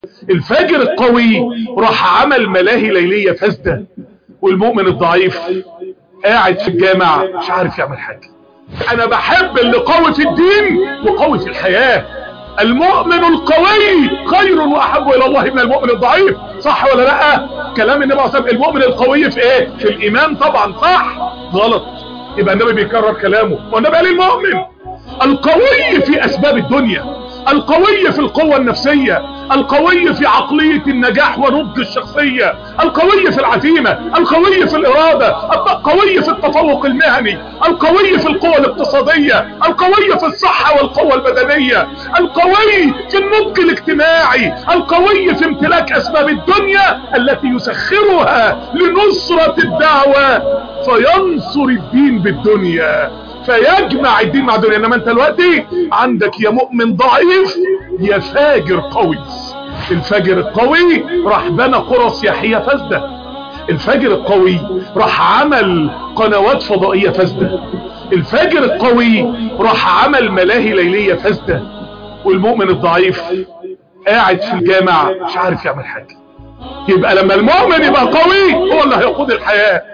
الفاجر القوي راح عمل ملاهي ليلية فاسدة والمؤمن الضعيف قاعد في الجامع مش عارف يعمل حاجة انا بحب اللي قوي في الدين وقوي في الحياة المؤمن القوي خير واحب الى الله من المؤمن الضعيف صح ولا لا كلام النبي عليه الصلاه والسلام المؤمن القوي في ايه في الايمان طبعا صح غلط يبقى النبي بيكرر كلامه والنبي قال المؤمن القوي في اسباب الدنيا القوي في القوة النفسية القوي في عقلية النجاح ونضج الشخصية القوي في العزيمة القوي في الإرادة القوي في التفوق المهني القوي في القوة الاقتصادية القوي في الصحة والقوة البدنية القوي في النضج الاجتماعي القوي في امتلاك أسباب الدنيا التي يسخرها لنصرة الدعوة فينصر الدين بالدنيا فيجمع الدين مع الدنيا انما انت دلوقتي عندك يا مؤمن ضعيف يا فاجر قوي الفاجر القوي راح بنى قرى سياحيه فاسده الفاجر القوي راح عمل قنوات فضائيه فاسده الفاجر القوي راح عمل ملاهي ليليه فاسده والمؤمن الضعيف قاعد في الجامع مش عارف يعمل حاجه يبقى لما المؤمن يبقى قوي هو اللي هيقود الحياه